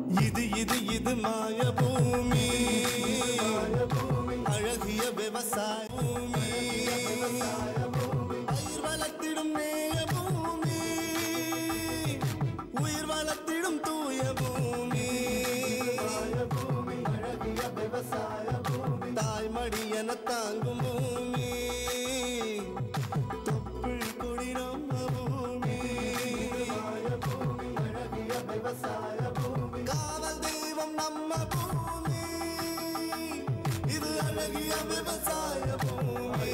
இது இது இது மாய பூமி அழகிய விவசாய பூமி பயிர் வளர்த்திடும் நேய பூமி உயிர் வளர்த்திடும் தூய பூமி அழகிய விவசாய பூமி தாய்மடி என தாங்கும் பூமி தொப்புள் கொடி நம்ம பூமி அழகிய விவசாய பூமி காவல் தெய்வம் நம்ம பூமி இது அழகிய விவசாய பூமி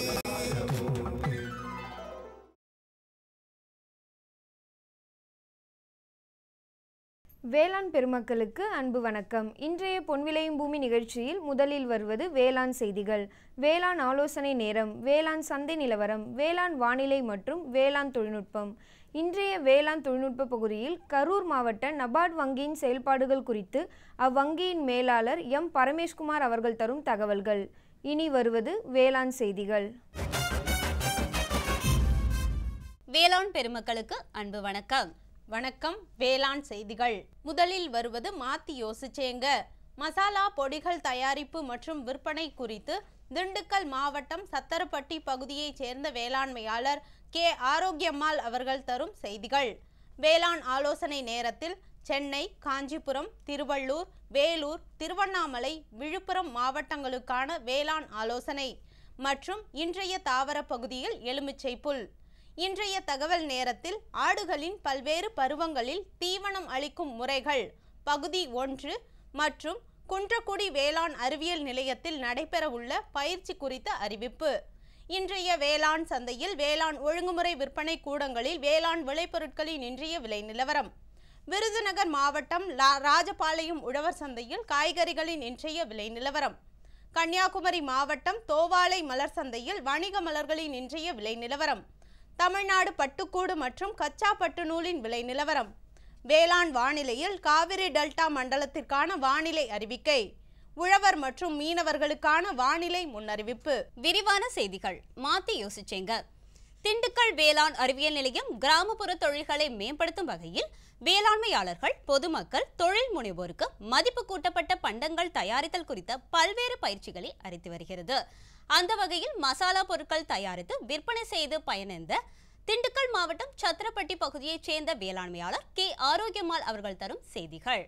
வேளாண் பெருமக்களுக்கு அன்பு வணக்கம் இன்றைய பொன்விளையும் பூமி நிகழ்ச்சியில் முதலில் வருவது வேளாண் செய்திகள் வேளாண் ஆலோசனை நேரம் வேளாண் சந்தை நிலவரம் வேளாண் வானிலை மற்றும் வேளாண் தொழில்நுட்பம் இன்றைய வேளாண் தொழில்நுட்ப பகுதியில் கரூர் மாவட்ட நபார்ட் வங்கியின் செயல்பாடுகள் குறித்து அவ்வங்கியின் மேலாளர் எம் பரமேஷ்குமார் அவர்கள் தரும் தகவல்கள் இனி வருவது வேளாண் செய்திகள் வேளாண் பெருமக்களுக்கு அன்பு வணக்கம் வணக்கம் வேளாண் செய்திகள் முதலில் வருவது மாத்தி யோசிச்சேங்க மசாலா பொடிகள் தயாரிப்பு மற்றும் விற்பனை குறித்து திண்டுக்கல் மாவட்டம் சத்தரப்பட்டி பகுதியைச் சேர்ந்த வேளாண்மையாளர் கே ஆரோக்கியம்மாள் அவர்கள் தரும் செய்திகள் வேளாண் ஆலோசனை நேரத்தில் சென்னை காஞ்சிபுரம் திருவள்ளூர் வேலூர் திருவண்ணாமலை விழுப்புரம் மாவட்டங்களுக்கான வேளாண் ஆலோசனை மற்றும் இன்றைய தாவர பகுதியில் எலுமிச்சை புல் இன்றைய தகவல் நேரத்தில் ஆடுகளின் பல்வேறு பருவங்களில் தீவனம் அளிக்கும் முறைகள் பகுதி ஒன்று மற்றும் குன்றக்குடி வேளாண் அறிவியல் நிலையத்தில் நடைபெறவுள்ள பயிற்சி குறித்த அறிவிப்பு இன்றைய வேளாண் சந்தையில் வேளாண் ஒழுங்குமுறை விற்பனை கூடங்களில் வேளாண் விளைபொருட்களின் இன்றைய விலை நிலவரம் விருதுநகர் மாவட்டம் லா- ராஜபாளையம் உழவர் சந்தையில் காய்கறிகளின் இன்றைய விலை நிலவரம் கன்னியாகுமரி மாவட்டம் தோவாளை மலர் சந்தையில் வணிக மலர்களின் இன்றைய விலை நிலவரம் தமிழ்நாடு பட்டுக்கூடு மற்றும் கச்சா பட்டு நூலின் விலை நிலவரம் வேளாண் வானிலையில் காவிரி டெல்டா மண்டலத்திற்கான வானிலை அறிவிக்கை உழவர் மற்றும் மீனவர்களுக்கான வானிலை முன்னறிவிப்பு விரிவான செய்திகள் மாத்தி யோசிச்சேங்க திண்டுக்கல் வேளாண் அறிவியல் நிலையம் கிராமப்புற தொழில்களை மேம்படுத்தும் வகையில் வேளாண்மையாளர்கள் பொதுமக்கள் தொழில் முனைவோருக்கு மதிப்பு கூட்டப்பட்ட பண்டங்கள் தயாரித்தல் குறித்த பல்வேறு பயிற்சிகளை அளித்து வருகிறது அந்த வகையில் மசாலா பொருட்கள் தயாரித்து விற்பனை செய்து பயனடைந்த திண்டுக்கல் மாவட்டம் சத்திரப்பட்டி பகுதியைச் சேர்ந்த வேளாண்மையாளர் கே ஆரோக்கியம்மாள் அவர்கள் தரும் செய்திகள்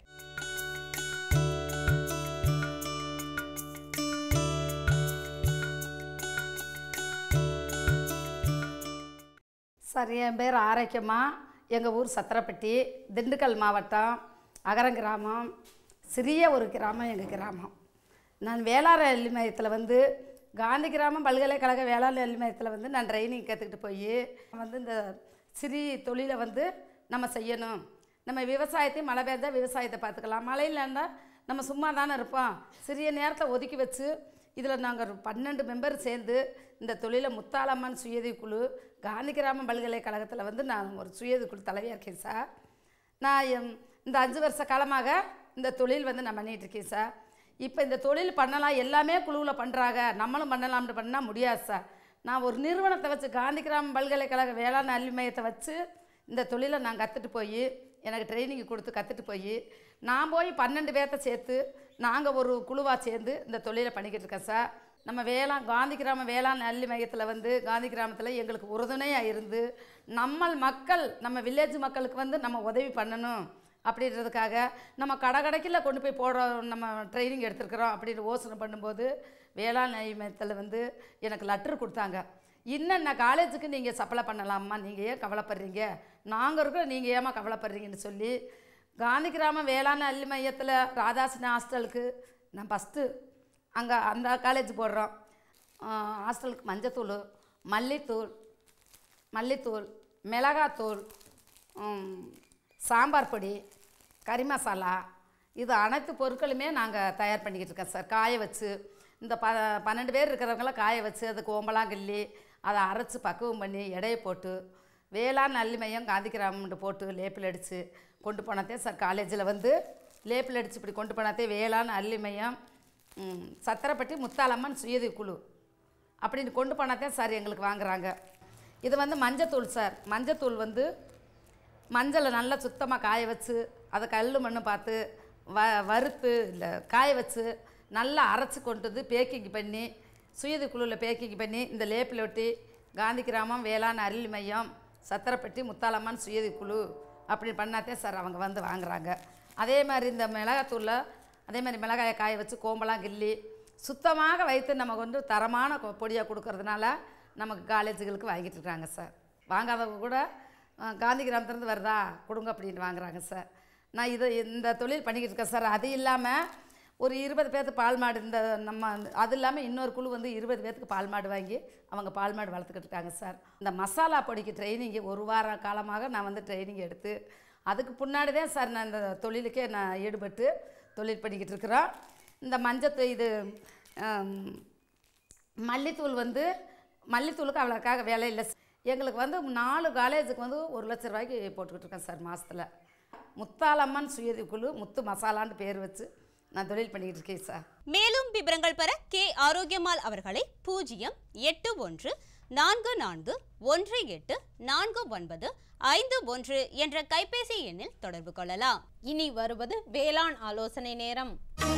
சார் என் பேர் ஆரோக்கியமா எங்கள் ஊர் சத்திரப்பட்டி திண்டுக்கல் மாவட்டம் அகரம் கிராமம் சிறிய ஒரு கிராமம் எங்கள் கிராமம் நான் வேளாண் கல்வி மையத்தில் வந்து காந்தி கிராமம் பல்கலைக்கழக வேளாண் கல்வி மையத்தில் வந்து நான் ட்ரைனிங் கற்றுக்கிட்டு போய் வந்து இந்த சிறி தொழிலை வந்து நம்ம செய்யணும் நம்ம விவசாயத்தையும் மழை பெய்ஞ்சா விவசாயத்தை பார்த்துக்கலாம் மழை இல்லைன்னா நம்ம சும்மா தானே இருப்போம் சிறிய நேரத்தில் ஒதுக்கி வச்சு இதில் நாங்கள் ஒரு பன்னெண்டு மெம்பர் சேர்ந்து இந்த தொழிலை முத்தாளம்மன் சுயதி குழு காந்தி கிராம பல்கலைக்கழகத்தில் வந்து நான் ஒரு சுயதி குழு தலைவியாக இருக்கேன் சார் நான் எம்- இந்த அஞ்சு வருஷ காலமாக இந்த தொழில் வந்து நான் பண்ணிகிட்டு இருக்கேன் சார் இப்போ இந்த தொழில் பண்ணலாம் எல்லாமே குழுவில் பண்ணுறாங்க நம்மளும் பண்ணலாம்னு பண்ணால் முடியாது சார் நான் ஒரு நிறுவனத்தை வச்சு காந்தி கிராம பல்கலைக்கழக வேளாண் கல்வி மையத்தை வச்சு இந்த தொழிலை நான் கற்றுட்டு போய் எனக்கு ட்ரைனிங் கொடுத்து கற்றுட்டு போய் நான் போய் பன்னெண்டு பேர்த்த சேர்த்து நாங்கள் ஒரு குழுவாக சேர்ந்து இந்த தொழிலை பண்ணிக்கிட்டு இருக்கேன் சார் நம்ம வேளாண் காந்தி கிராம வேளாண் நல்லி மையத்தில் வந்து காந்தி கிராமத்தில் எங்களுக்கு உறுதுணையாக இருந்து நம்ம மக்கள் நம்ம வில்லேஜ் மக்களுக்கு வந்து நம்ம உதவி பண்ணணும் அப்படின்றதுக்காக நம்ம கடை கடைக்கில் கொண்டு போய் போடுற நம்ம ட்ரைனிங் எடுத்துருக்குறோம் அப்படின்னு யோசனை பண்ணும்போது வேளாண் நல்லி மையத்தில் வந்து எனக்கு லெட்டர் கொடுத்தாங்க இன்னென்ன காலேஜுக்கு நீங்கள் சப்ளை பண்ணலாமா நீங்கள் ஏன் கவலைப்படுறீங்க நாங்கள் இருக்கிறோம் நீங்கள் ஏமா கவலைப்படுறீங்கன்னு சொல்லி காந்தி கிராம வேளாண் அள்ளி மையத்தில் ராதாசினி ஹாஸ்டலுக்கு நான் ஃபஸ்ட்டு அங்கே அந்த காலேஜ் போடுறோம் ஆஹ் ஹாஸ்டலுக்கு மஞ்சத்தூள் மல்லித்தூள் மல்லித்தூள் மிளகாத்தூள் ம், சாம்பார் பொடி கறி மசாலா இது அனைத்து பொருட்களுமே நாங்கள் தயார் பண்ணிக்கிட்டு இருக்கோம் சார் காய வச்சு இந்த ப பன்னெண்டு பேர் இருக்கிறவங்கள காய வச்சு அதுக்கு ஓம்பலாம் கிள்ளி அதை அரைச்சி பக்குவம் பண்ணி எடையை போட்டு வேளாண் நல்லி மையம் காந்தி கிராமம்னு போட்டு லேப்பில் அடித்து கொண்டு போனதே சார் காலேஜில் வந்து லேப்பில் அடித்து இப்படி கொண்டு போனதே வேளாண் அல்லி மையம் ம், சத்திரப்பட்டி முத்தாலம்மன் சுயதி குழு அப்படின்னு கொண்டு போனாதான் சார் எங்களுக்கு வாங்குறாங்க இது வந்து மஞ்சத்தூள் சார் மஞ்சத்தூள் வந்து மஞ்சளை நல்லா சுத்தமாக காய வச்சு அதை கல் மண்ணு பார்த்து வ வறுத்து இல்லை காய வச்சு நல்லா அரைச்சி கொண்டு வந்து பேக்கிங் பண்ணி சுயது குழுவில் பேக்கிங் பண்ணி இந்த லேப்பில் ஒட்டி காந்தி கிராமம் வேளாண் அருள் மையம் சத்திரப்பட்டி முத்தாலம்மன் சுயதி குழு அப்படி பண்ணாதே சார் அவங்க வந்து வாங்குறாங்க அதே மாதிரி இந்த மிளகாத்தூளில் அதே மாதிரி மிளகாயை காய வச்சு கோம்பெல்லாம் கிள்ளி சுத்தமாக வைத்து நமக்கு வந்து தரமான கொ- பொடியாக கொடுக்கறதுனால நமக்கு காலேஜுகளுக்கு வாங்கிட்டு இருக்காங்க சார் வாங்காதவங்க கூட அஹ், காந்தி கிராமத்துலேருந்து வருதா கொடுங்க அப்படின்ட்டு வாங்குறாங்க சார் நான் இது இந்த தொழில் பண்ணிக்கிட்டு இருக்கேன் சார் அது இல்லாமல் ஒரு இருபது பேர்த்து பால் மாடு இந்த நம்ம அது இல்லாமல் இன்னொரு குழு வந்து இருபது பேர்த்துக்கு பால் மாடு வாங்கி அவங்க பால் மாடு வளர்த்துக்கிட்டு இருக்காங்க சார் இந்த மசாலா பொடிக்கு ட்ரைனிங்கு ஒரு வார காலமாக நான் வந்து ட்ரைனிங் எடுத்து அதுக்கு முன்னாடி தான் சார் நான் இந்த தொழிலுக்கே நான் ஈடுபட்டு தொழில் பண்ணிக்கிட்டு இருக்கிறோம் இந்த மஞ்சத்தூ இது ஆம், மல்லித்தூள் வந்து மல்லித்தூளுக்கு அவ்வளோக்காக வேலை இல்லை எங்களுக்கு வந்து நாலு காலேஜுக்கு வந்து ஒரு லட்ச ரூபாய்க்கு போட்டுக்கிட்டு இருக்கேன் சார் மாதத்தில் முத்தாலம்மன் சுயதி குழு முத்து மசாலான்னு பேர் வச்சு நான் தொழில் பண்ணிக்கிட்டு இருக்கேன் சார் மேலும் விவரங்கள் பெற கே ஆரோக்கியமால் அவர்களை பூஜ்ஜியம் எட்டு ஒன்று நான்கு நான்கு ஒன்று எட்டு நான்கு ஒன்பது ஐந்து ஒன்று என்ற கைபேசி எண்ணில் தொடர்பு கொள்ளலாம் இனி வருவது வேளாண் ஆலோசனை நேரம்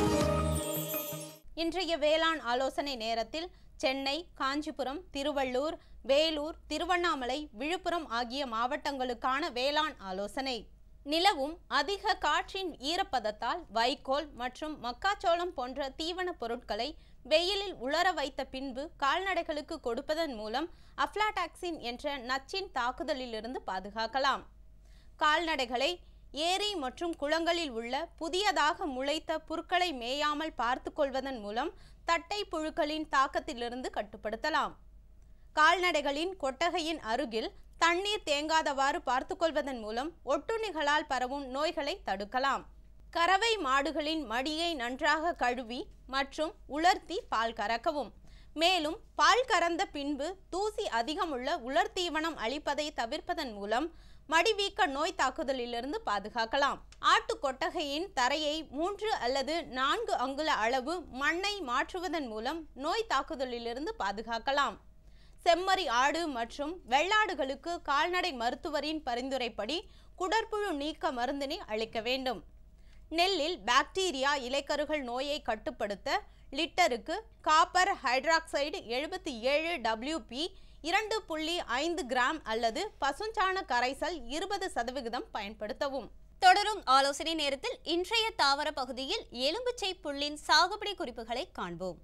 இன்றைய வேளாண் ஆலோசனை நேரத்தில் சென்னை காஞ்சிபுரம் திருவள்ளூர் வேலூர் திருவண்ணாமலை விழுப்புரம் ஆகிய மாவட்டங்களுக்கான வேளாண் ஆலோசனை நிலவும் அதிக காற்றின் ஈரப்பதத்தால் வைக்கோல் மற்றும் மக்காச்சோளம் போன்ற தீவனப் பொருட்களை வெயிலில் உலர வைத்த பின்பு கால்நடைகளுக்கு கொடுப்பதன் மூலம் அஃப்லாடாக்சின் என்ற நச்சின் தாக்குதலிலிருந்து பாதுகாக்கலாம் கால்நடைகளை ஏரி மற்றும் குளங்களில் உள்ள புதியதாக முளைத்த புற்களை மேயாமல் பார்த்து கொள்வதன் மூலம் தட்டை புழுக்களின் தாக்கத்திலிருந்து கட்டுப்படுத்தலாம் கால்நடைகளின் கொட்டகையின் அருகில் தண்ணீர் தேங்காதவாறு பார்த்துக்கொள்வதன் மூலம் ஒட்டுண்ணிகளால் பரவும் நோய்களை தடுக்கலாம் கறவை மாடுகளின் மடியை நன்றாக கழுவி மற்றும் உலர்த்தி பால் கறக்கவும் மேலும் பால் கறந்த பின்பு தூசி அதிகமுள்ள உலர் தீவனம் அளிப்பதை தவிர்ப்பதன் மூலம் மடிவீக்க நோய் தாக்குதலிலிருந்து பாதுகாக்கலாம் ஆட்டு கொட்டகையின் தரையை மூன்று அல்லது நான்கு அங்குல அளவு மண்ணை மாற்றுவதன் மூலம் நோய் தாக்குதலிலிருந்து பாதுகாக்கலாம் செம்மறி ஆடு மற்றும் வெள்ளாடுகளுக்கு கால்நடை மருத்துவரின் பரிந்துரைப்படி குடற்புழு நீக்க மருந்தினை அளிக்க வேண்டும் நெல்லில் பாக்டீரியா இலைக்கருகள் நோயை கட்டுப்படுத்த லிட்டருக்கு காப்பர் ஹைட்ராக்சைடு எழுபத்தி ஏழு டபிள்யூபி இரண்டு புள்ளி ஐந்து கிராம் அல்லது பசுஞ்சாண கரைசல் இருபது சதவிகிதம் பயன்படுத்தவும் தொடரும் ஆலோசனை நேரத்தில் இன்றைய தாவர பகுதியில் எலும்புச்சை புல்லின் சாகுபடி குறிப்புகளை காண்போம்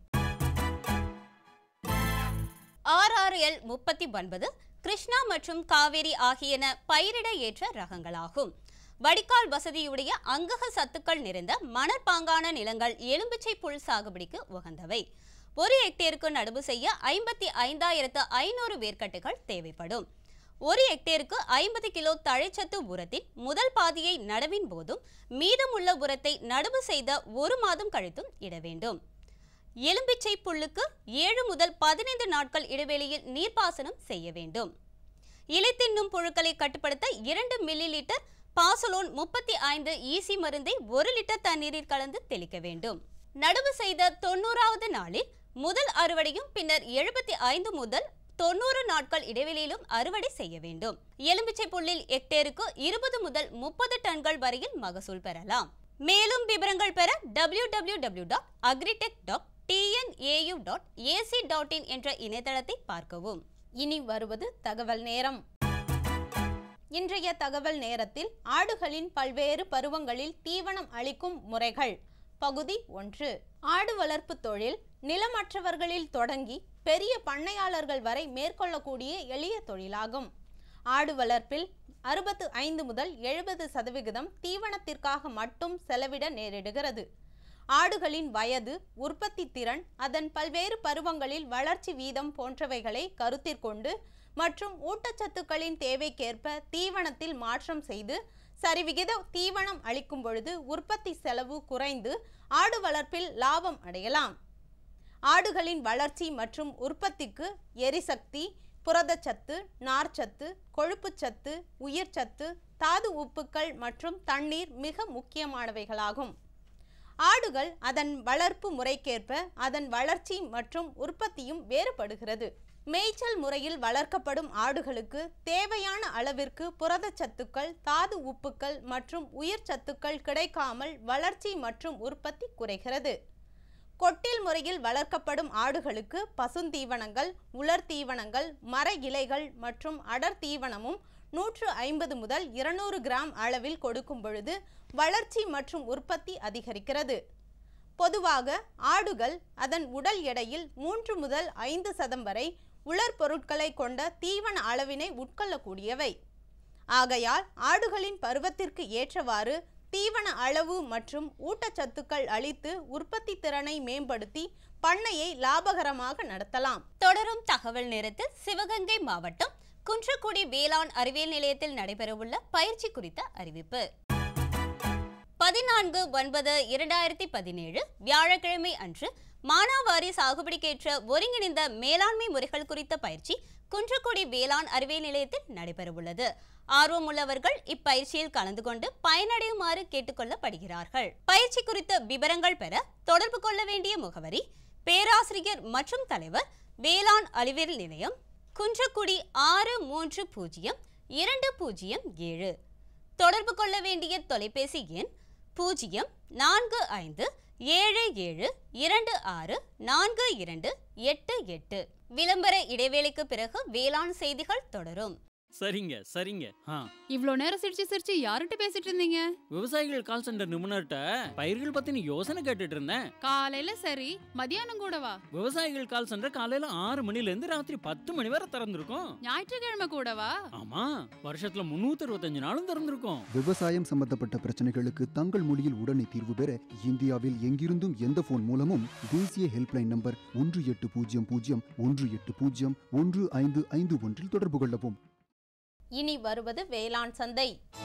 ஆர்ஆர்எல் முப்பத்தி ஒன்பது கிருஷ்ணா மற்றும் காவேரி ஆகியன பயிரிட ஏற்ற ரகங்களாகும் வடிகால் வசதியுடைய அங்கக சத்துக்கள் நிறைந்த மணற்பாங்கான நிலங்கள் எலும்பிச்சை புல் சாகுபடிக்கு உகந்தவை ஒரு ஹெக்டேருக்கு நடவு செய்ய ஐம்பத்தி ஐந்தாயிரத்து ஐநூறு வேர்க்கட்டுகள் தேவைப்படும் ஒரு ஹெக்டேருக்கு ஐம்பது கிலோ தழைச்சத்து உரத்தின் முதல் பாதியை நடவின் போதும் மீதமுள்ள உரத்தை நடவு செய்த ஒரு மாதம் கழித்தும் இட வேண்டும் எலும்பிச்சை புல்லுக்கு ஏழு முதல் பதினைந்து நாட்கள் இடைவெளியில் நீர்ப்பாசனம் செய்ய வேண்டும் இலை தின்னும் புழுக்களை கட்டுப்படுத்த இரண்டு மில்லி லிட்டர் பாசலோன் முப்பத்தி ஐந்து ஈசி மருந்தை ஒரு லிட்டர் தண்ணீரில் கலந்து தெளிக்க வேண்டும் நடவு செய்த தொண்ணூறாவது நாளில் முதல் அறுவடையும் பின்னர் எழுபத்தி ஐந்து முதல் தொண்ணூறு நாட்கள் இடைவெளியிலும் அறுவடை செய்ய வேண்டும் எலும்பிச்சை புல்லில் ஹெக்டேருக்கு இருபது முதல் முப்பது டன்கள் வரையில் மகசூல் பெறலாம் மேலும் விவரங்கள் பெற W W W dot agritech dot TNAU dot ac dot in என்ற இணையதளத்தை பார்க்கவும் இனி வருவது தகவல் நேரம் இன்றைய தகவல் நேரத்தில் ஆடுகளின் பல்வேறு பருவங்களில் தீவனம் அளிக்கும் முறைகள் பகுதி ஒன்று ஆடு வளர்ப்பு தொழில் நிலமற்றவர்களில் தொடங்கி பெரிய பண்ணையாளர்கள் வரை மேற்கொள்ளக்கூடிய எளிய தொழிலாகும் ஆடு வளர்ப்பில் அறுபத்து ஐந்து முதல் எழுபது சதவிகிதம் தீவனத்திற்காக மட்டும் செலவிட நேரிடுகிறது ஆடுகளின் வயது உற்பத்தி திறன் அதன் பல்வேறு பருவங்களில் வளர்ச்சி வீதம் போன்றவைகளை கருத்திற்கொண்டு மற்றும் ஊட்டச்சத்துக்களின் தேவைக்கேற்ப தீவனத்தில் மாற்றம் செய்து சரிவிகித தீவனம் அளிக்கும் பொழுது உற்பத்தி செலவு குறைந்து ஆடு வளர்ப்பில் லாபம் அடையலாம் ஆடுகளின் வளர்ச்சி மற்றும் உற்பத்திக்கு எரிசக்தி புரதச்சத்து நார்ச்சத்து கொழுப்புச்சத்து உயிர்ச்சத்து தாது உப்புக்கள் மற்றும் தண்ணீர் மிக முக்கியமானவைகளாகும் ஆடுகள் அதன் வளர்ப்பு முறைக்கேற்ப அதன் வளர்ச்சி மற்றும் உற்பத்தியும் வேறுபடுகிறது மேய்ச்சல் முறையில் வளர்க்கப்படும் ஆடுகளுக்கு தேவையான அளவிற்கு புரதச்சத்துக்கள் தாது உப்புக்கள் மற்றும் உயிர் சத்துக்கள் கிடைக்காமல் வளர்ச்சி மற்றும் உற்பத்தி குறைகிறது கொட்டில் முறையில் வளர்க்கப்படும் ஆடுகளுக்கு பசுந்தீவனங்கள் உலர் தீவனங்கள் மர இலைகள் மற்றும் அடர் தீவனமும் நூற்று ஐம்பது முதல் இருநூறு கிராம் அளவில் கொடுக்கும் பொழுது வளர்ச்சி மற்றும் உற்பத்தி அதிகரிக்கிறது பொதுவாக ஆடுகள் அதன் உடல் எடையில் மூன்று முதல் ஐந்து சதம் வரை உலர் பொருட்களை கொண்ட தீவன அளவினை உட்கொள்ளக்கூடியவை ஆகையால் ஆடுகளின் பருவத்திற்கு ஏற்றவாறு தீவன அளவு மற்றும் ஊட்டச்சத்துக்கள் அளித்து உற்பத்தி திறனை மேம்படுத்தி பண்ணையை லாபகரமாக நடத்தலாம் தொடரும் தகவல் நேரத்தில் சிவகங்கை மாவட்டம் குன்றக்குடி வேளாண் அறிவியல் நிலையத்தில் நடைபெறவுள்ள பயிற்சி குறித்த அறிவிப்பு பதினான்கு ஒன்பது இரண்டாயிரத்தி பதினேழு வியாழக்கிழமை அன்று மானாவாரி சாகுபடிக்கேற்ற ஒருங்கிணைந்த மேலாண்மை முறைகள் குறித்த பயிற்சி குன்றக்குடி வேளாண் அறிவியல் நிலையத்தில் நடைபெறவுள்ளது ஆர்வமுள்ளவர்கள் இப்பயிற்சியில் கலந்து கொண்டு பயனடையுமாறு கேட்டுக்கொள்ளப்படுகிறார்கள் பயிற்சி குறித்த விவரங்கள் பெற தொடர்பு கொள்ள வேண்டிய முகவரி பேராசிரியர் மற்றும் தலைவர் வேளாண் அறிவியல் நிலையம் குன்றக்குடி ஆறு மூன்று பூஜ்ஜியம் இரண்டு பூஜ்ஜியம் ஏழு தொடர்பு கொள்ள வேண்டிய தொலைபேசி எண் பூஜ்ஜியம் நான்கு ஐந்து ஏழு ஏழு இரண்டு ஆறு நான்கு இரண்டு எட்டு எட்டு விளம்பர இடைவேளைக்கு பிறகு வேளாண் செய்திகள் தொடரும் சரிங்க சரிங்க ஆ இவ்ளோ நேரம் சிரிச்சு சிரிச்சு யார்கிட்ட பேசிட்டு இருந்தீங்க விவசாயிகள் கால் சென்டர் நிபுணர்கிட்ட பயிர்கள் பத்தின யோசனை கேட்டுட்டு இருந்தேன் காலையில சரி மதியானம் கூடவா விவசாயிகள் கால் சென்டர் காலையில ஆறு மணில இருந்து ராத்திரி பத்து மணி வரை திறந்திருக்கும் ஞாயிற்றுக்கிழமை கூடவா ஆமா வருஷத்துல முன்னூத்தி அறுபத்தஞ்சு நாளும் திறந்திருக்கும் விவசாயம் சம்பந்தப்பட்ட பிரச்சனைகளுக்கு தங்கள் மொழியில் உடனே தீர்வு பெற இந்தியாவில் எங்கிருந்தும் எந்த போன் மூலமும் தேசிய ஹெல்ப்லைன் நம்பர் ஒன்று எட்டு பூஜ்ஜியம் பூஜ்ஜியம் ஒன்று எட்டு பூஜ்ஜியம் ஒன்று ஐந்து ஐந்து ஒன்றில் தொடர்பு கொள்ளவும் இனி வருவது வேளாண் சந்தை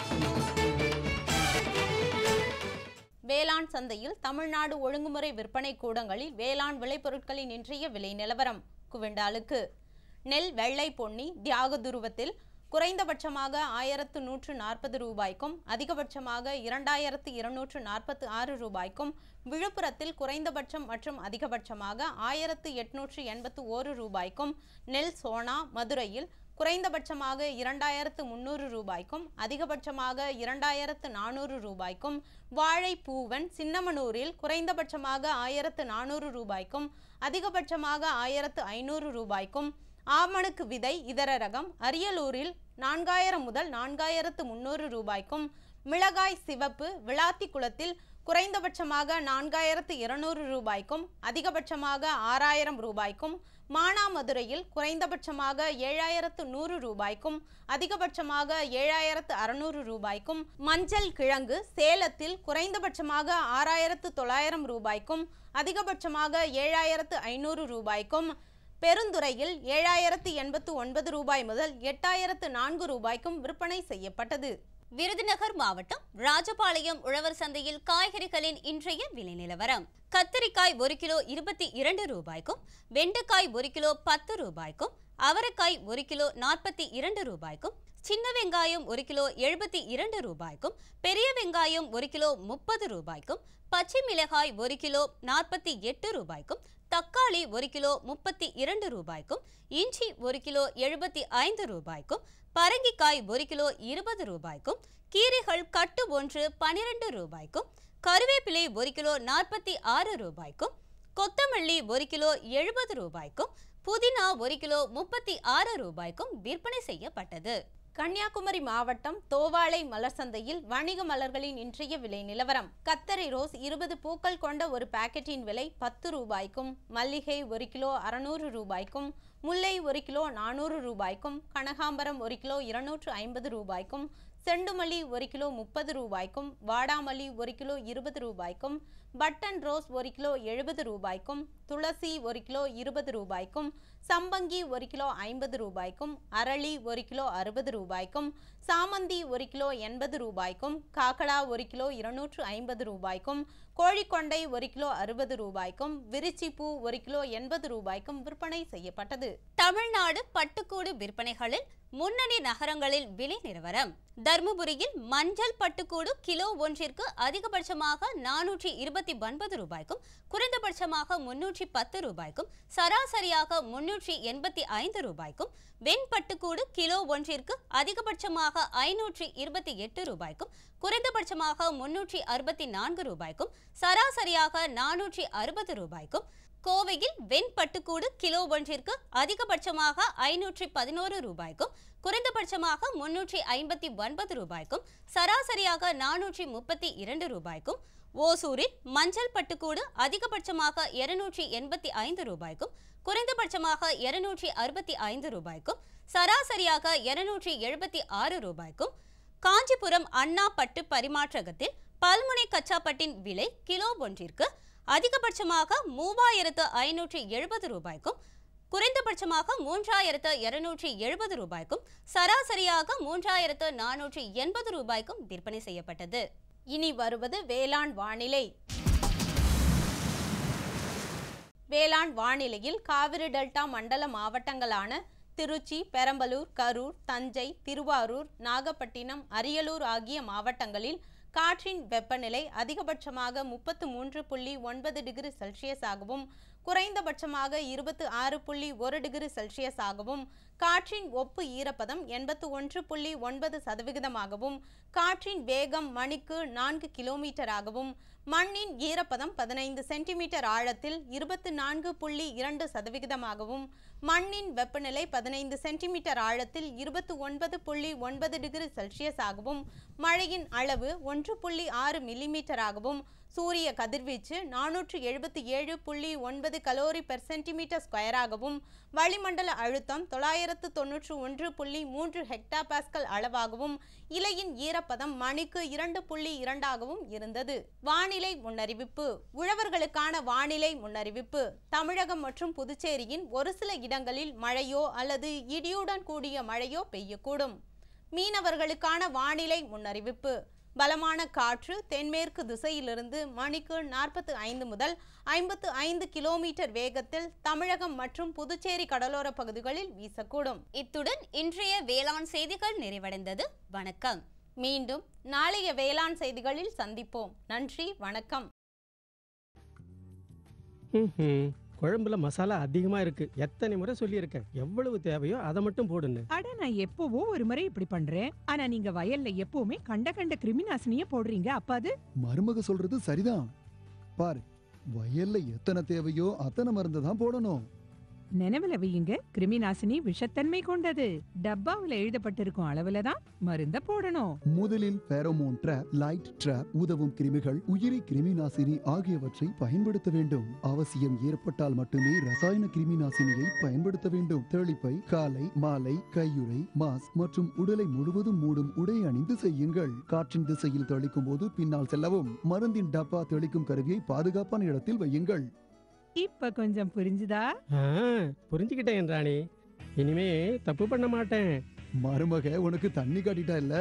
வேளாண் சந்தையில் தமிழ்நாடு ஒழுங்குமுறை விற்பனை கூடங்களில் வேளாண் விளைபொருட்களின் இன்றைய விலை நிலவரம் குவிண்டாலுக்கு நெல் வெள்ளை பொன்னி தியாக துருவத்தில் குறைந்தபட்சமாக ஆயிரத்து நூற்று நாற்பது ரூபாய்க்கும் அதிகபட்சமாக இரண்டாயிரத்து இருநூற்று நாற்பத்து ஆறு ரூபாய்க்கும் விழுப்புரத்தில் குறைந்தபட்சம் மற்றும் அதிகபட்சமாக ஆயிரத்து எட்நூற்று எண்பத்து ஓரு ரூபாய்க்கும் நெல் சோனா மதுரையில் குறைந்தபட்சமாக இரண்டாயிரத்து முந்நூறு ரூபாய்க்கும் அதிகபட்சமாக இரண்டாயிரத்து நானூறு ரூபாய்க்கும் வாழை பூவன் சின்னமனூரில் குறைந்தபட்சமாக ஆயிரத்து நானூறு ரூபாய்க்கும் அதிகபட்சமாக ஆயிரத்து ஐநூறு ரூபாய்க்கும் ஆமணுக்கு விதை இதர ரகம் அரியலூரில் நான்காயிரம் முதல் நான்காயிரத்து முந்நூறு ரூபாய்க்கும் மிளகாய் சிவப்பு விளாத்திக்குளத்தில் குறைந்தபட்சமாக நான்காயிரத்து இருநூறு ரூபாய்க்கும் அதிகபட்சமாக ஆறாயிரம் ரூபாய்க்கும் மானாமதுரையில் குறைந்தபட்சமாக ஏழாயிரத்து நூறு ரூபாய்க்கும் அதிகபட்சமாக ஏழாயிரத்து அறுநூறு ரூபாய்க்கும் மஞ்சள் கிழங்கு சேலத்தில் குறைந்தபட்சமாக ஆறாயிரத்து தொள்ளாயிரம் ரூபாய்க்கும் அதிகபட்சமாக ஏழாயிரத்து ஐநூறு ரூபாய்க்கும் பெருந்துறையில் ஏழாயிரத்து எண்பத்து ஒன்பது ரூபாய் முதல் எட்டாயிரத்து நான்கு ரூபாய்க்கும் விற்பனை செய்யப்பட்டது விருதுநகர் மாவட்டம் ராஜபாளையம் உழவர் சந்தையில் காய்கறிகளின் இன்றைய விலை நிலவரம் கத்தரிக்காய் ஒரு கிலோ இருபத்தி இரண்டு ரூபாய்க்கும் வெண்டைக்காய் ஒரு கிலோ பத்து ரூபாய்க்கும் அவரைக்காய் ஒரு கிலோ நாற்பத்தி இரண்டு ரூபாய்க்கும் சின்ன வெங்காயம் ஒரு கிலோ எழுபத்தி இரண்டு ரூபாய்க்கும் பெரிய வெங்காயம் ஒரு கிலோ முப்பது ரூபாய்க்கும் பச்சை மிளகாய் ஒரு கிலோ நாற்பத்தி எட்டு ரூபாய்க்கும் தக்காளி ஒரு கிலோ முப்பத்தி இரண்டு ரூபாய்க்கும் இஞ்சி ஒரு கிலோ எழுபத்தி ஐந்து ரூபாய்க்கும் பரங்கிக்காய் ஒரு கிலோ இருபது ரூபாய்க்கும் கீரைகள் கட்டு ஒன்று பனிரெண்டு ரூபாய்க்கும் கருவேப்பிலை ஒரு கிலோ நாற்பத்தி ஆறு ரூபாய்க்கும் கொத்தமல்லி ஒரு கிலோ எழுபது ரூபாய்க்கும் புதினா ஒரு கிலோ முப்பத்தி ஆறு ரூபாய்க்கும் விற்பனை செய்யப்பட்டது கன்னியாகுமரி மாவட்டம் தோவாளை மலர் சந்தையில் வணிக மலர்களின் இன்றைய விலை நிலவரம் கத்தரி ரோஸ் இருபது பூக்கள் கொண்ட ஒரு பாக்கெட்டின் விலை பத்து ரூபாய்க்கும் மல்லிகை ஒரு கிலோ அறுநூறு ரூபாய்க்கும் முல்லை ஒரு கிலோ நானூறு ரூபாய்க்கும் கனகாம்பரம் ஒரு கிலோ இருநூற்று ஐம்பது ரூபாய்க்கும் செண்டுமல்லி ஒரு கிலோ முப்பது ரூபாய்க்கும் வாடாமல்லி ஒரு கிலோ இருபது ரூபாய்க்கும் பட்டன் ரோஸ் ஒரு கிலோ எழுபது ரூபாய்க்கும் துளசி ஒரு கிலோ இருபது ரூபாய்க்கும் சம்பங்கி ஒரு கிலோ ஐம்பது ரூபாய்க்கும் அரளி ஒரு கிலோ அறுபது ரூபாய்க்கும் சாமந்தி ஒரு கிலோ எண்பது ரூபாய்க்கும் காக்கடா ஒரு கிலோ இருநூற்று ஐம்பது ரூபாய்க்கும் கோழிக்கொண்டை ஒரு கிலோ அறுபது ரூபாய்க்கும் விரிச்சிப்பூ ஒரு கிலோ எண்பது ரூபாய்க்கும் விற்பனை செய்யப்பட்டது தமிழ்நாடு பட்டுக்கூடு விற்பனைகளில் முன்னணி நகரங்களில் விலை நிலவரம் தர்மபுரியில் மஞ்சள் பட்டுக்கூடு கிலோ ஒன்றிற்கு அதிகபட்சமாக நானூற்றி இருபத்தி ஒன்பது ரூபாய்க்கும் குறைந்தபட்சமாக முன்னூற்றி பத்து ரூபாய்க்கும் சராசரியாக முன்னூற்றி முன்னூற்றி எண்பத்தி ஐந்து ரூபாய்க்கும் வெண்பட்டுக்கூடு கிலோ ஒன்றிற்கு அதிகபட்சமாக ஐநூற்றி இருபத்தி எட்டு ரூபாய்க்கும் குறைந்தபட்சமாக முன்னூற்றி அறுபத்தி நான்கு ரூபாய்க்கும் சராசரியாக நானூற்றி அறுபது ரூபாய்க்கும் கோவையில் வெண்பட்டுக்கூடு கிலோ ஒன்றிற்கு அதிகபட்சமாக ஐநூற்றி பதினோரு ரூபாய்க்கும் குறைந்தபட்சமாக முன்னூற்றி ஐம்பத்தி ஒன்பது ரூபாய்க்கும் சராசரியாக நானூற்றி முப்பத்தி இரண்டு ரூபாய்க்கும் ஓசூரில் மஞ்சள் பட்டுக்கூடு அதிகபட்சமாக இருநூற்றி எண்பத்தி ஐந்து ரூபாய்க்கும் குறைந்தபட்சமாக இருநூற்றி அறுபத்தி ஐந்து ரூபாய்க்கும் சராசரியாக இருநூற்றி எழுபத்தி ஆறு ரூபாய்க்கும் காஞ்சிபுரம் அண்ணா பட்டு பரிமாற்றகத்தில் பல்முனை கச்சாப்பட்டின் விலை கிலோ ஒன்றிற்கு அதிகபட்சமாக மூவாயிரத்து ஐநூற்றி எழுபது ரூபாய்க்கும் குறைந்தபட்சமாக மூன்றாயிரத்து இருநூற்றி எழுபது ரூபாய்க்கும் சராசரியாக மூன்றாயிரத்து நானூற்றி எண்பது ரூபாய்க்கும் விற்பனை செய்யப்பட்டது இனி வருவது வேளாண் வானிலை வேளாண் வானிலையில் காவிரி டெல்டா மண்டல மாவட்டங்களான திருச்சி பெரம்பலூர் கரூர் தஞ்சை திருவாரூர் நாகப்பட்டினம் அரியலூர் ஆகிய மாவட்டங்களில் காற்றின் வெப்பநிலை அதிகபட்சமாக முப்பத்து மூன்று புள்ளி ஒன்பது டிகிரி செல்சியஸாகவும் குறைந்தபட்சமாக இருபத்து ஆறு புள்ளி ஒரு டிகிரி செல்சியஸாகவும் காற்றின் ஒப்பு ஈரப்பதம் எண்பத்து ஒன்று புள்ளி ஒன்பது சதவிகிதமாகவும் காற்றின் வேகம் மணிக்கு நான்கு கிலோமீட்டராகவும் மண்ணின் ஈரப்பதம் பதினைந்து சென்டிமீட்டர் ஆழத்தில் இருபத்து நான்கு புள்ளி இரண்டு சதவிகிதமாகவும் மண்ணின் வெப்பநிலை பதினைந்து சென்டிமீட்டர் ஆழத்தில் இருபத்து ஒன்பது புள்ளி ஒன்பது டிகிரி செல்சியஸாகவும் மழையின் அளவு ஒன்று புள்ளி ஆறு மில்லிமீட்டராகவும் சூரிய கதிர்வீச்சு நானூற்று எழுபத்தி ஏழு புள்ளி ஒன்பது கலோரி பெர் சென்டிமீட்டர் ஸ்கொயராகவும் வளிமண்டல அழுத்தம் தொள்ளாயிரத்து தொன்னூற்று ஒன்று புள்ளி மூன்று ஹெக்டா பாஸ்கல் அளவாகவும் இலையின் ஈரப்பதம் மணிக்கு இரண்டு புள்ளி இரண்டாகவும் இருந்தது வானிலை முன்னறிவிப்பு உழவர்களுக்கான வானிலை முன்னறிவிப்பு தமிழகம் மற்றும் புதுச்சேரியின் ஒரு சில இடங்களில் மழையோ அல்லது இடியுடன் கூடிய மழையோ பெய்யக்கூடும் மீனவர்களுக்கான வானிலை முன்னறிவிப்பு பலமான காற்று தென்மேற்கு திசையிலிருந்து மணிக்கு நாற்பத்து ஐந்து முதல் ஐம்பத்து ஐந்து கிலோமீட்டர் வேகத்தில் தமிழகம் மற்றும் புதுச்சேரி கடலோர பகுதிகளில் வீசக்கூடும் இத்துடன் இன்றைய வேளாண் செய்திகள் நிறைவடைந்தது வணக்கம் மீண்டும் நாளைய வேளாண் செய்திகளில் சந்திப்போம் நன்றி வணக்கம் ம்ஹும். குழம்புல மசாலா அதிகமா இருக்கு எத்தனை முறை சொல்லியிருக்கேன் எவ்வளவு தேவையோ அதை மட்டும் போடுன்னு அட நான் எப்பவோ ஒரு முறை இப்படி பண்றேன் ஆனா நீங்க வயல்ல எப்பவுமே கண்ட கண்ட கிருமி நாசினிய போடுறீங்க அப்ப அது மருமக சொல்றது சரிதான் பாரு வயல்ல எத்தனை தேவையோ அத்தனை மருந்து தான் போடணும் நினைவுல வையுங்க கிருமி நாசினி விஷத்தன்மை கொண்டது டப்பாவுல எழுதப்பட்டிருக்கும் அளவுல தான் மருந்த போடணும் முதலில் பேரோமோன் ட்ராப் லைட் ட்ராப் உதவும் கிருமிகள் உயிரி கிருமி நாசினி ஆகியவற்றை பயன்படுத்த வேண்டும் அவசியம் ஏற்பட்டால் மட்டுமே ரசாயன கிருமி நாசினியை பயன்படுத்த வேண்டும் தெளிப்பை காலை மாலை கையுறை மாஸ்க் மற்றும் உடலை முழுவதும் மூடும் உடை அணிந்து செய்யுங்கள் காற்றின் திசையில் தெளிக்கும் போது பின்னால் செல்லவும் மருந்தின் டப்பா தெளிக்கும் கருவியை பாதுகாப்பான இடத்தில் வையுங்கள் இப்ப கொஞ்சம் புரிஞ்சுதா ஆ, புரிஞ்சுக்கிட்டேன் ராணி இனிமே தப்பு பண்ண மாட்டேன் மருமக உனக்கு தண்ணி காட்டிட்டா இல்ல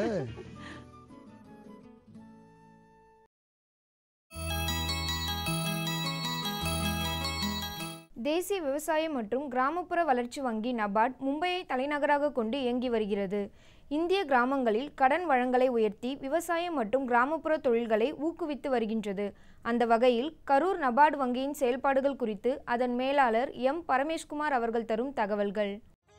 தேசிய விவசாயம் மற்றும் கிராமப்புற வளர்ச்சி வங்கி நபார்ட் மும்பையை தலைநகராக கொண்டு இயங்கி வருகிறது இந்திய கிராமங்களில் கடன் வழங்கலை உயர்த்தி விவசாயம் மற்றும் கிராமப்புற தொழில்களை ஊக்குவித்து வருகின்றது அந்த வகையில் கரூர் நபார்டு வங்கியின் செயல்பாடுகள் குறித்து அதன் மேலாளர் எம் பரமேஷ்குமார் அவர்கள் தரும் தகவல்கள்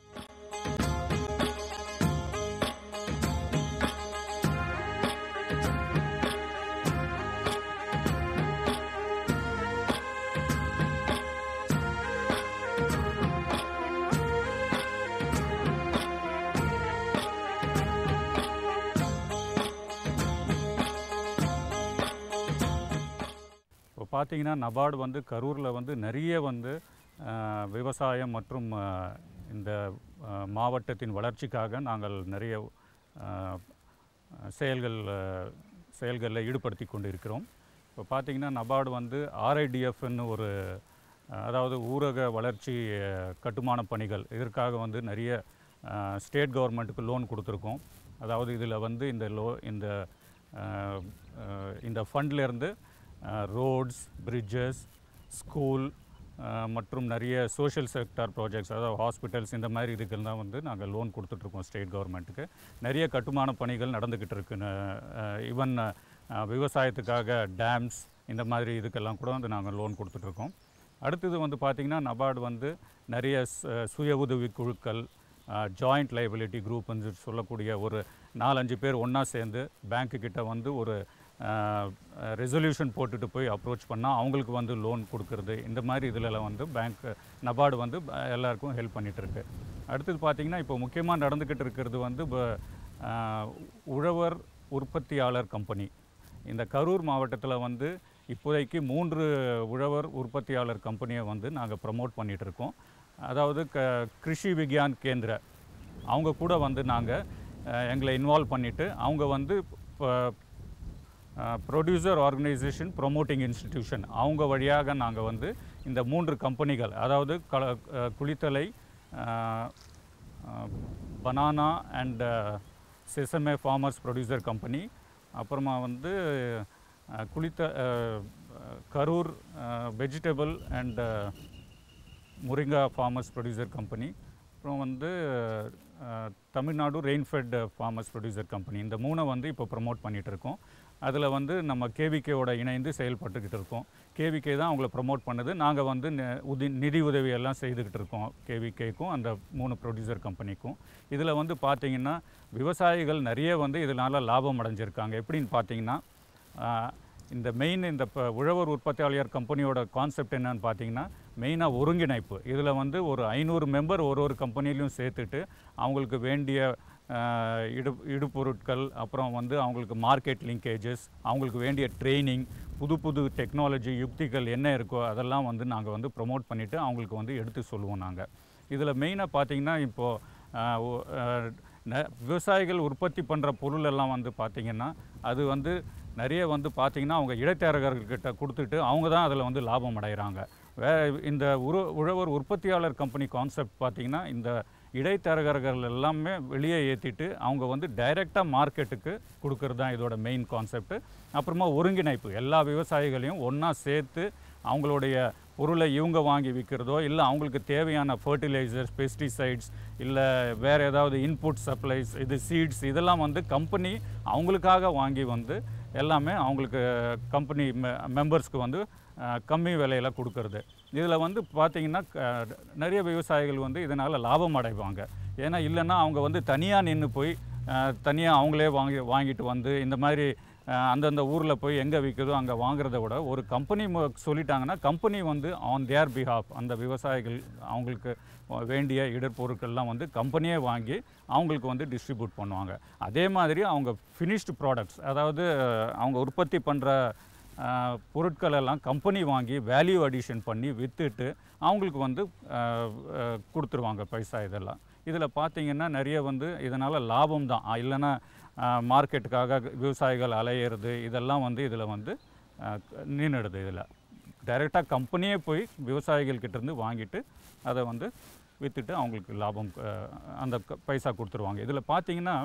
இப்போ பார்த்தீங்கன்னா நபார்டு வந்து கரூரில் வந்து நிறைய வந்து அஹ், விவசாயம் மற்றும் அஹ், இந்த அஹ், மாவட்டத்தின் வளர்ச்சிக்காக நாங்கள் நிறைய அஹ், செயல்கள் அஹ், செயல்களில் ஈடுபடுத்தி கொண்டு இருக்கிறோம் இப்போ பார்த்தீங்கன்னா நபார்டு வந்து ஆர்ஐடிஎஃப்னு ஒரு அஹ், அதாவது ஊரக வளர்ச்சி அஹ், கட்டுமான பணிகள் இதற்காக வந்து நிறைய ஸ்டேட் கவர்மெண்ட்டுக்கு லோன் கொடுத்துருக்கோம் அதாவது இதில் வந்து இந்த லோ இந்த அஹ், அஹ், இந்த ஃபண்ட்லேருந்து ரோட்ஸ் பிரிட்ஜஸ் ஸ்கூல் மற்றும் நிறைய சோஷியல் செக்டார் ப்ராஜெக்ட்ஸ் அதாவது ஹாஸ்பிட்டல்ஸ் இந்த மாதிரி இதுக்கெல்லாம் வந்து நாங்கள் லோன் கொடுத்துட்ருக்கோம் ஸ்டேட் கவர்மெண்ட்டுக்கு நிறைய கட்டுமான பணிகள் நடந்துக்கிட்டு இருக்கு ஈவன் விவசாயத்துக்காக டேம்ஸ் இந்த மாதிரி இதுக்கெல்லாம் கூட வந்து நாங்கள் லோன் கொடுத்துட்ருக்கோம் அடுத்தது வந்து பார்த்திங்கன்னா நபார்டு வந்து நிறைய ச- சுய உதவி குழுக்கள் ஜாயிண்ட் லைபிலிட்டி குரூப்னு சொல்லக்கூடிய ஒரு நாலஞ்சு பேர் ஒன்றா சேர்ந்து பேங்க்கு கிட்ட வந்து ஒரு ரெசல்யூஷன் போட்டுட்டு போய் அப்ரோச் பண்ணால் அவங்களுக்கு வந்து லோன் கொடுக்கறது இந்த மாதிரி இதிலலாம் வந்து பேங்க் நபார்டு வந்து ப- எல்லாருக்கும் ஹெல்ப் பண்ணிட்டு இருக்கு அடுத்தது பார்த்திங்கன்னா இப்போ முக்கியமாக நடந்துக்கிட்டு இருக்கிறது வந்து ப- ஆஹ், உழவர் உற்பத்தியாளர் கம்பெனி இந்த கரூர் மாவட்டத்தில் வந்து இப்போதைக்கு மூன்று உழவர் உற்பத்தியாளர் கம்பெனியை வந்து நாங்கள் ப்ரமோட் பண்ணிகிட்டு இருக்கோம் அதாவது க கிருஷி விக்யான் கேந்திர அவங்க கூட வந்து நாங்கள் எங்களை இன்வால்வ் பண்ணிவிட்டு அவங்க வந்து இப்போ ப்ரொடியூசர் ஆர்கனைசேஷன் ப்ரொமோட்டிங் இன்ஸ்டிடியூஷன் அவங்க வழியாக நாங்கள் வந்து இந்த மூன்று கம்பெனிகள் அதாவது கள அஹ், Kulithalai banana and sesame farmers producer company அப்புறமா வந்து அஹ், குளித்த அஹ், Karur vegetable and Murunga farmers producer company அப்புறம் வந்து அஹ், Tamil Nadu rainfed farmers producer company இந்த மூணை வந்து இப்போ ப்ரமோட் பண்ணிகிட்டு இருக்கோம் அதில் வந்து நம்ம கேவிகேவோட இணைந்து செயல்பட்டுக்கிட்டு இருக்கோம் கேவிகே தான் அவங்கள ப்ரமோட் பண்ணுது நாங்கள் வந்து நி- உதி நிதி உதவி எல்லாம் செய்துக்கிட்டு இருக்கோம் கேவிகேக்கும் அந்த மூணு ப்ரொடியூசர் கம்பெனிக்கும் இதில் வந்து பார்த்திங்கன்னா விவசாயிகள் நிறைய வந்து இதனால் லாபம் அடைஞ்சிருக்காங்க எப்படின்னு பார்த்தீங்கன்னா ஆஹ், இந்த மெயின் இந்த இப்போ உழவர் உற்பத்தியாளர் கம்பெனியோட கான்செப்ட் என்னன்னு பார்த்தீங்கன்னா மெயினாக ஒருங்கிணைப்பு இதில் வந்து ஒரு ஐநூறு மெம்பர் ஒரு ஒரு கம்பெனிலையும் சேர்த்துட்டு அவங்களுக்கு வேண்டிய ஆஹ், இடு இடுபொருட்கள் அப்புறம் வந்து அவங்களுக்கு மார்க்கெட் லிங்கேஜஸ் அவங்களுக்கு வேண்டிய ட்ரைனிங் புது புது டெக்னாலஜி யுக்திகள் என்ன இருக்கோ அதெல்லாம் வந்து நாங்கள் வந்து ப்ரொமோட் பண்ணிவிட்டு அவங்களுக்கு வந்து எடுத்து சொல்லுவோம் நாங்கள் இதில் மெயினாக பார்த்தீங்கன்னா இப்போது விவசாயிகள் உற்பத்தி பண்ணுற பொருள் எல்லாம் வந்து பார்த்திங்கன்னா அது வந்து நிறைய வந்து பார்த்திங்கன்னா அவங்க இடைத்தரகர்கள்கிட்ட கொடுத்துட்டு அவங்க தான் அதில் வந்து லாபம் அடைகிறாங்க வே இந்த உரு உழவர் உற்பத்தியாளர் கம்பெனி கான்செப்ட் பார்த்திங்கன்னா இந்த இடைத்தரகர்கள் எல்லாமே வெளியே ஏற்றிட்டு அவங்க வந்து டைரெக்டாக மார்க்கெட்டுக்கு கொடுக்கறது தான் இதோட மெயின் கான்செப்ட் அப்புறமா ஒருங்கிணைப்பு எல்லா விவசாயிகளையும் ஒன்றா சேர்த்து அவங்களுடைய பொருளை இவங்க வாங்கி விற்கிறதோ இல்லை அவங்களுக்கு தேவையான ஃபர்டிலைசர்ஸ் பெஸ்டிசைட்ஸ் இல்லை வேறு ஏதாவது இன்புட் சப்ளைஸ் இது சீட்ஸ் இதெல்லாம் வந்து கம்பெனி அவங்களுக்காக வாங்கி வந்து எல்லாமே அவங்களுக்கு கம்பெனி மெம்பர்ஸ்க்கு வந்து அஹ், கம்மி விலையில் கொடுக்கறது இதில் வந்து பார்த்திங்கன்னா க- நிறைய விவசாயிகள் வந்து இதனால் லாபம் அடைவாங்க ஏன்னா இல்லைன்னா அவங்க வந்து தனியாக நின்று போய் தனியாக அவங்களே வாங்கி வாங்கிட்டு வந்து இந்த மாதிரி அஹ், அந்தந்த ஊரில் போய் எங்கே விற்குதோ அங்கே வாங்குறத விட ஒரு கம்பெனி சொல்லிட்டாங்கன்னா கம்பெனி வந்து ஆன் தேர் பிஹாப் அந்த விவசாயிகள் அவங்களுக்கு வேண்டிய இடர்பொருட்கள்லாம் வந்து கம்பெனியே வாங்கி அவங்களுக்கு வந்து டிஸ்ட்ரிபியூட் பண்ணுவாங்க அதே மாதிரி அவங்க ஃபினிஷ்டு ப்ராடக்ட்ஸ் அதாவது அஹ், அவங்க உற்பத்தி பண்ணுற பொருட்கள் எல்லாம் கம்பெனி வாங்கி வேல்யூ அடிஷன் பண்ணி விற்றுட்டு அவங்களுக்கு வந்து அஹ், அஹ், கொடுத்துருவாங்க பைசா இதெல்லாம் இதில் பார்த்தீங்கன்னா நிறைய வந்து இதனால் லாபம் தான் அஹ், இல்லைன்னா மார்க்கெட்டுக்காக விவசாயிகள் அலையிறது இதெல்லாம் வந்து இதில் வந்து நின்றுடுது இதில் டைரெக்டாக கம்பெனியே போய் விவசாயிகள் கிட்டேருந்து வாங்கிட்டு அதை வந்து விற்றுட்டு அவங்களுக்கு லாபம் அஹ், அந்த க- பைசா கொடுத்துருவாங்க இதில் பார்த்தீங்கன்னா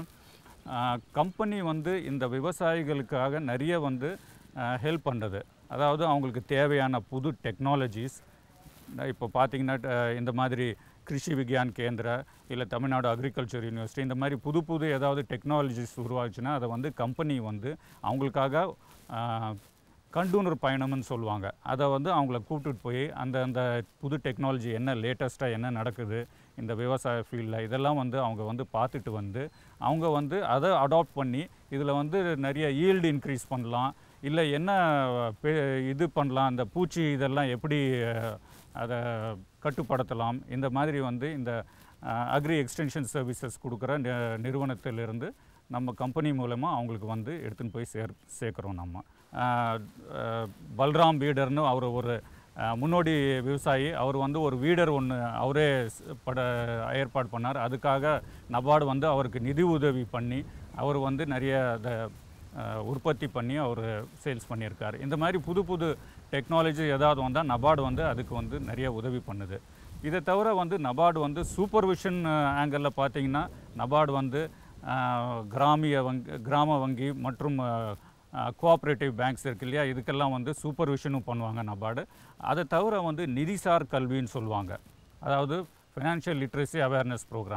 கம்பெனி வந்து இந்த விவசாயிகளுக்காக நிறைய வந்து ஹெல்ப் பண்ணுறது அதாவது அவங்களுக்கு தேவையான புது டெக்னாலஜிஸ் இப்போ பார்த்தீங்கன்னா அஹ், இந்த மாதிரி கிருஷி விக்யான் கேந்திரா இல்லை தமிழ்நாடு அக்ரிகல்ச்சர் யூனிவர்சிட்டி இந்த மாதிரி புது புது ஏதாவது டெக்னாலஜிஸ் உருவாச்சுன்னா அதை வந்து கம்பெனி வந்து அவங்களுக்காக அஹ், கண்டுணர் பயணம்னு சொல்லுவாங்க அதை வந்து அவங்கள கூப்பிட்டுட்டு போய் அந்த அந்த புது டெக்னாலஜி என்ன லேட்டஸ்ட்டாக என்ன நடக்குது இந்த விவசாய ஃபீல்டில் இதெல்லாம் வந்து அவங்க வந்து பார்த்துட்டு வந்து அவங்க வந்து அதை அடாப்ட் பண்ணி இதில் வந்து நிறைய ஈல்டு இன்க்ரீஸ் பண்ணலாம் இல்லை என்ன பெ- இது பண்ணலாம் அந்த பூச்சி இதெல்லாம் எப்படி அஹ், அதை கட்டுப்படுத்தலாம் இந்த மாதிரி வந்து இந்த அக்ரி எக்ஸ்டென்ஷன் சர்வீசஸ் கொடுக்குற நி- நிறுவனத்திலிருந்து நம்ம கம்பெனி மூலமாக அவங்களுக்கு வந்து எடுத்துன்னு போய் சேர் சேர்க்குறோம் நம்ம அஹ், அஹ், பல்ராம் வீடர்னு அவர் ஒரு அஹ், முன்னோடி விவசாயி அவர் வந்து ஒரு வீடர் ஒன்று அவரே ஸ்- பட ஏற்பாடு பண்ணார் அதுக்காக நபார்டு வந்து அவருக்கு நிதி உதவி பண்ணி அவர் வந்து நிறைய அதை அஹ், உற்பத்தி பண்ணி அவர் சேல்ஸ் பண்ணியிருக்கார் இந்த மாதிரி புது புது டெக்னாலஜி ஏதாவது வந்தால் நபார்டு வந்து அதுக்கு வந்து நிறைய உதவி பண்ணுது இதை தவிர வந்து நபார்டு வந்து சூப்பர்விஷன் ஆங்கிளில் பார்த்தீங்கன்னா நபார்டு வந்து அஹ், கிராமிய வங்கி கிராம வங்கி மற்றும் கோஆப்ரேட்டிவ் பேங்க்ஸ் இருக்கு இல்லையா இதுக்கெல்லாம் வந்து சூப்பர்விஷனும் பண்ணுவாங்க நபார்டு அதை தவிர வந்து நிதிசார் கல்வின்னு சொல்லுவாங்க அதாவது financial literacy awareness programme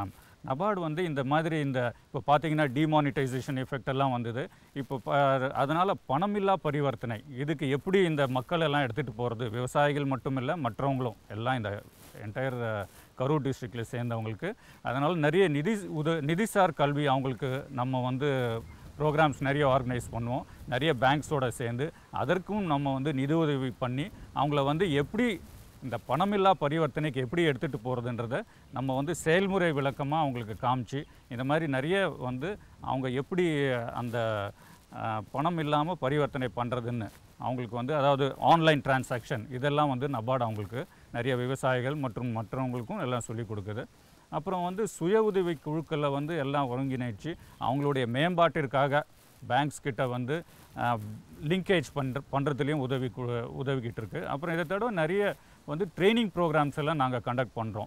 NABARD வந்து இந்த மாதிரி இந்த இப்போ பார்த்தீங்கன்னா டிமானிட்டைசேஷன் எஃபெக்ட் எல்லாம் வந்தது இப்போ ப அதனால் பணமில்லா பரிவர்த்தனை இதுக்கு எப்படி இந்த மக்கள் எல்லாம் எடுத்துகிட்டு போகிறது விவசாயிகள் மட்டும் இல்லை மற்றவங்களும் எல்லாம் இந்த என்டையர் கரூர் டிஸ்ட்ரிக்டில் சேர்ந்தவங்களுக்கு அதனால் நிறைய நிதி உத நிதிசார் கல்வி அவங்களுக்கு நம்ம வந்து ப்ரோக்ராம்ஸ் நிறைய ஆர்கனைஸ் பண்ணுவோம் நிறைய பேங்க்ஸோட சேர்ந்து அதற்கும் நம்ம வந்து நிதி உதவி பண்ணி அவங்கள வந்து எப்படி இந்த பணமில்லா பரிவர்த்தனைக்கு எப்படி எடுத்துகிட்டு போகிறதுன்றத நம்ம வந்து செயல்முறை விளக்கமாக அவங்களுக்கு காமிச்சு இந்த மாதிரி நிறைய வந்து அவங்க எப்படி அந்த அஹ், பணம் இல்லாமல் பரிவர்த்தனை பண்ணுறதுன்னு அவங்களுக்கு வந்து அதாவது ஆன்லைன் டிரான்சாக்ஷன் இதெல்லாம் வந்து நபார்டு அவங்களுக்கு நிறைய விவசாயிகள் மற்றும் மற்றவங்களுக்கும் எல்லாம் சொல்லிக் கொடுக்குது அப்புறம் வந்து சுய உதவி குழுக்களை வந்து எல்லாம் ஒருங்கிணைச்சு அவங்களுடைய மேம்பாட்டிற்காக பேங்க்ஸ் கிட்ட வந்து லிங்கேஜ் பண்ணுற பண்ணுறதுலேயும் உதவி கு- உதவிக்கிட்டு இருக்கு அப்புறம் இதை தவிர நிறைய வந்து ட்ரைனிங் ப்ரோக்ராம்ஸ் எல்லாம் நாங்கள் கண்டக்ட் பண்ணுறோம்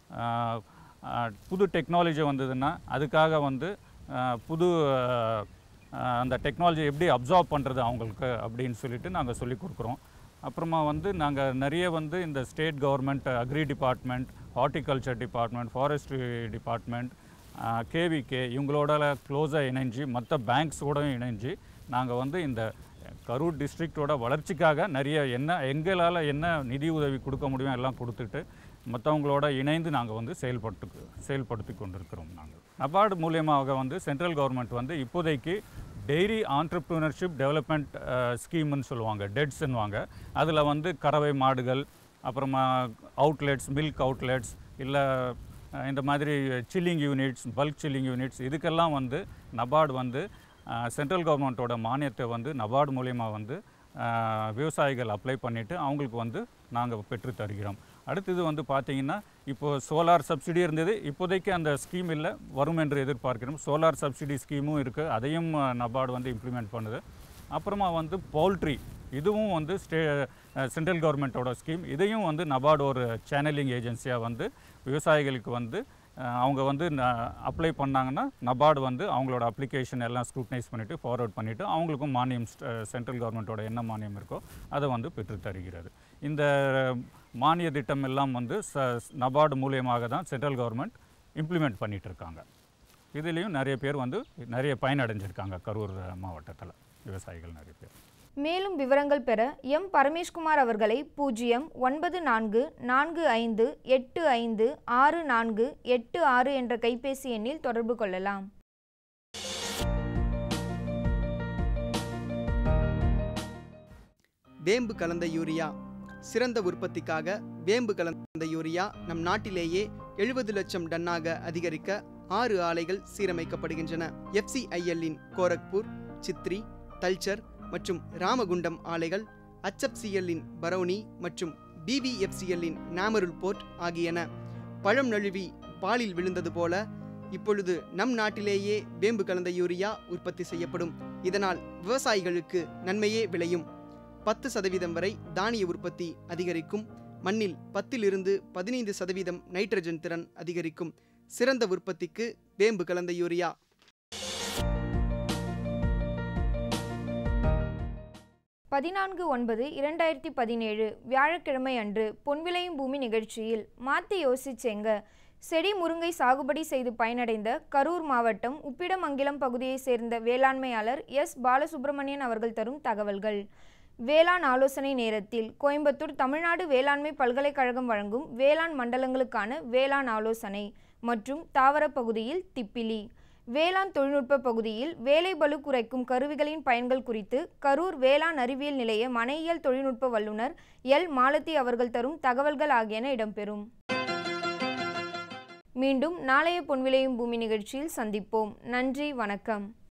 புது டெக்னாலஜி வந்ததுன்னா அதுக்காக வந்து ஆஹ், புது ஆஹ், ஆஹ், அந்த டெக்னாலஜி எப்படி அப்சார்ப் பண்ணுறது அவங்களுக்கு அப்படின்னு சொல்லிட்டு நாங்கள் சொல்லி கொடுக்குறோம் அப்புறமா வந்து நாங்கள் நிறைய வந்து இந்த state government agri department horticulture department forestry department KVK இவங்களோட க்ளோஸாக இணைஞ்சு மற்ற பேங்க்ஸோடவும் இணைஞ்சு நாங்கள் வந்து இந்த கரூர் டிஸ்ட்ரிக்டோட வளர்ச்சிக்காக நிறைய என்ன எங்களால் என்ன நிதி உதவி கொடுக்க முடியும் எல்லாம் கொடுத்துட்டு மற்றவங்களோட இணைந்து நாங்கள் வந்து செயல்பட்டு செயல்படுத்தி கொண்டிருக்கிறோம் நாங்கள் நபார்டு மூலியமாக வந்து சென்ட்ரல் கவர்மெண்ட் வந்து இப்போதைக்கு டெய்ரி ஆண்டர்ப்ரூனர்ஷிப் டெவலப்மெண்ட் ஸ்கீம்னு சொல்லுவாங்க டெட்ஸ்ன்னுவாங்க அதில் வந்து கறவை மாடுகள் அப்புறமா அவுட்லெட்ஸ் மில்க் அவுட்லெட்ஸ் இல்லை அஹ், இந்த மாதிரி chilling units bulk chilling units இதுக்கெல்லாம் வந்து நபார்டு வந்து சென்ட்ரல் கவர்மெண்ட்டோட மானியத்தை வந்து நபார்டு மூலயமா வந்து அஹ், விவசாயிகள் அப்ளை பண்ணிவிட்டு அவங்களுக்கு வந்து நாங்கள் பெற்று தருகிறோம் அடுத்தது வந்து பார்த்தீங்கன்னா இப்போது சோலார் சப்சிடி இருந்தது இப்போதைக்கு அந்த ஸ்கீம் இல்லை வரும் என்று எதிர்பார்க்கிறோம் சோலார் சப்சிடி ஸ்கீமும் இருக்குது அதையும் நபார்டு வந்து இம்ப்ளிமெண்ட் பண்ணுது அப்புறமா வந்து பவுல்ட்ரி இதுவும் வந்து ஸ்டே சென்ட்ரல் கவர்மெண்ட்டோட ஸ்கீம் இதையும் வந்து நபார்டு ஒரு சேனலிங் ஏஜென்சியாக வந்து விவசாயிகளுக்கு வந்து அஹ், அவங்க வந்து அப்ளை பண்ணாங்கன்னா நபார்டு வந்து அவங்களோட அப்ளிகேஷன் எல்லாம் ஸ்க்ரூட்னைஸ் பண்ணிவிட்டு ஃபார்வர்ட் பண்ணிவிட்டு அவங்களுக்கும் மானியம் சென்ட்ரல் கவர்மெண்ட்டோட என்ன மானியம் இருக்கோ அதை வந்து பெற்று தருகிறது இந்த மானிய திட்டம் எல்லாம் வந்து ச நபார்டு மூலியமாக தான் சென்ட்ரல் கவர்மெண்ட் இம்ப்ளிமெண்ட் பண்ணிட்டு இருக்காங்க இதுலேயும் நிறைய பேர் வந்து நிறைய பயனடைஞ்சிருக்காங்க கரூர் மாவட்டத்தில் விவசாயிகள் நிறைய பேர் மேலும் விவரங்கள் பெற எம் பரமேஷ்குமார் அவர்களை பூஜ்ஜியம் ஒன்பது நான்கு நான்கு ஐந்து எட்டு ஐந்து ஆறு நான்கு எட்டு ஆறு என்ற கைபேசி எண்ணில் தொடர்பு கொள்ளலாம் வேம்பு கலந்த யூரியா சிறந்த உற்பத்திக்காக வேம்பு கலந்த யூரியா நம் நாட்டிலேயே எழுபது லட்சம் டன்னாக அதிகரிக்க ஆறு ஆலைகள் சீரமைக்கப்படுகின்றன எஃப்சிஐஎல்லின் கோரக்பூர் சித்ரி தல்ச்சர் மற்றும் ராமகுண்டம் ஆலைகள் HFCL-இன் பரௌனி மற்றும் பிவிஎஃப்சிஎல்லின் நாமருல் போர்ட் ஆகியன பழம் நழுவி பாலில் விழுந்தது போல இப்பொழுது நம் நாட்டிலேயே வேம்பு கலந்த யூரியா உற்பத்தி செய்யப்படும் இதனால் விவசாயிகளுக்கு நன்மையே விளையும் பத்து சதவீதம் வரை தானிய உற்பத்தி அதிகரிக்கும் மண்ணில் பத்திலிருந்து பதினைந்து சதவீதம் நைட்ரஜன் திறன் அதிகரிக்கும் சிறந்த உற்பத்திக்கு வேம்பு கலந்த யூரியா பதினான்கு ஒன்பது இரண்டாயிரத்தி பதினேழு வியாழக்கிழமை அன்று பொன்விளையும் பூமி நிகழ்ச்சியில் மாத்தி யோசிச்சேங்க செடி முருங்கை சாகுபடி செய்து பயனடைந்த கரூர் மாவட்டம் உப்பிடமங்கிலம் பகுதியைச் சேர்ந்த வேளாண்மையாளர் எஸ் பாலசுப்ரமணியன் அவர்கள் தரும் தகவல்கள் வேளாண் ஆலோசனை நேரத்தில் கோயம்புத்தூர் தமிழ்நாடு வேளாண்மை பல்கலைக்கழகம் வழங்கும் வேளாண் மண்டலங்களுக்கான வேளாண் ஆலோசனை மற்றும் தாவர பகுதியில் திப்பிலி வேளாண் தொழில்நுட்ப பகுதியில் வேலைபளு குறைக்கும் கருவிகளின் பயன்கள் குறித்து கரூர் வேளாண் அறிவியல் நிலைய மனையியல் தொழில்நுட்ப வல்லுநர் எல் மாலதி அவர்கள் தரும் தகவல்கள் ஆகியன இடம்பெறும் மீண்டும் நாளைய பொன்விளையும் பூமி நிகழ்ச்சியில் சந்திப்போம் நன்றி வணக்கம்